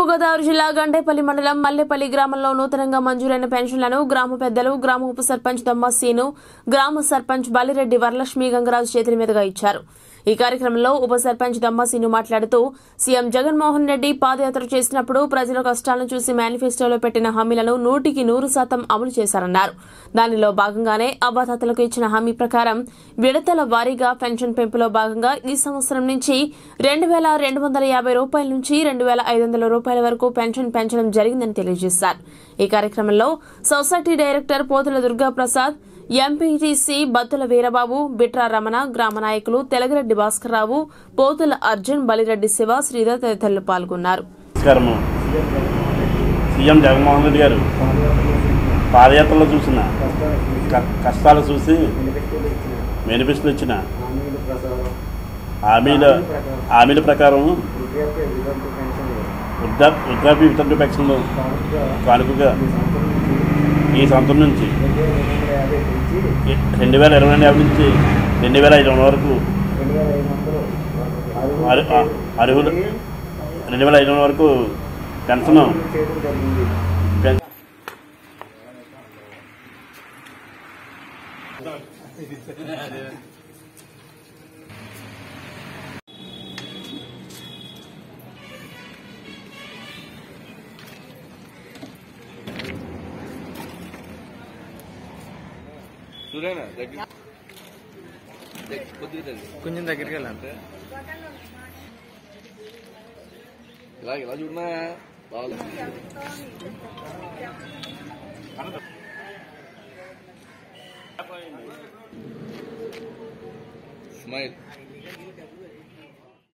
తూర్పుగోదావరి జిల్లా గండేపల్లి మండలం మల్లెపల్లి గ్రామంలో నూతనంగా మంజూరైన పెన్షన్లను గ్రామ పెద్దలు గ్రామ ఉప సర్పంచ్ దమ్మ సీను గ్రామ సర్పంచ్ బలిరెడ్డి వరలక్ష్మి గంగరాజు చేతుల మీదుగా ఇచ్చారు ఈ కార్యక్రమంలో ఉప సర్పంచ్ దమ్మ సీను మాట్లాడుతూ సీఎం జగన్మోహన్ రెడ్డి పాదయాత్ర చేసినప్పుడు ప్రజల కష్టాలను చూసి మేనిఫెస్టోలో పెట్టిన హామీలను నూటికి నూరు శాతం అమలు చేశారన్నారు దానిలో భాగంగానే అవ్వాతాతలకు ఇచ్చిన హామీ ప్రకారం విడతల వారీగా పెన్షన్ పెంపులో భాగంగా ఈ సంవత్సరం నుంచి రెండు వేల రెండు వందల యాభై రూపాయల నుంచి రెండు వేల ఐదు వందల రూపాయల వరకు పెన్షన్ పెంచడం జరిగిందని తెలియజేశారు ఈ కార్యక్రమంలో society director Pothula Durgaprasad MPTC Battula Veerababu Bitra Ramana గ్రామ నాయకులు తెలగరెడ్డి భాస్కర్రావు పోతుల అర్జున్ బలిరెడ్డి శివ శ్రీధర్ తదితరులు పాల్గొన్నారు నమస్కారము సీఎం జగన్మోహన్ రెడ్డి గారు పాదయాత్రలో చూసిన క- కష్టాలు చూసి మేనిఫెస్టోలు ఇచ్చిన హామీల హామీల ప్రకారం వృద్ధా వృద్ధాప్య వితంతు పెన్షన్లు కానుకగా ఈ సంవత్సరం నుంచి రెండు వేల ఇరవై యాభై నుంచి రెండు వేల ఐదు వందల వరకు అరు- అ- అర్హులు రెండు వేల ఐదు వందల వరకు పెన్షన్ పెన్- చూడనా దగ్గర దగ్గ- కొద్దిగా దగ్గర. కొంచెం దగ్గరికి వెళ్ళండి ఇలా ఇలా చూడనా బాగా స్మైల్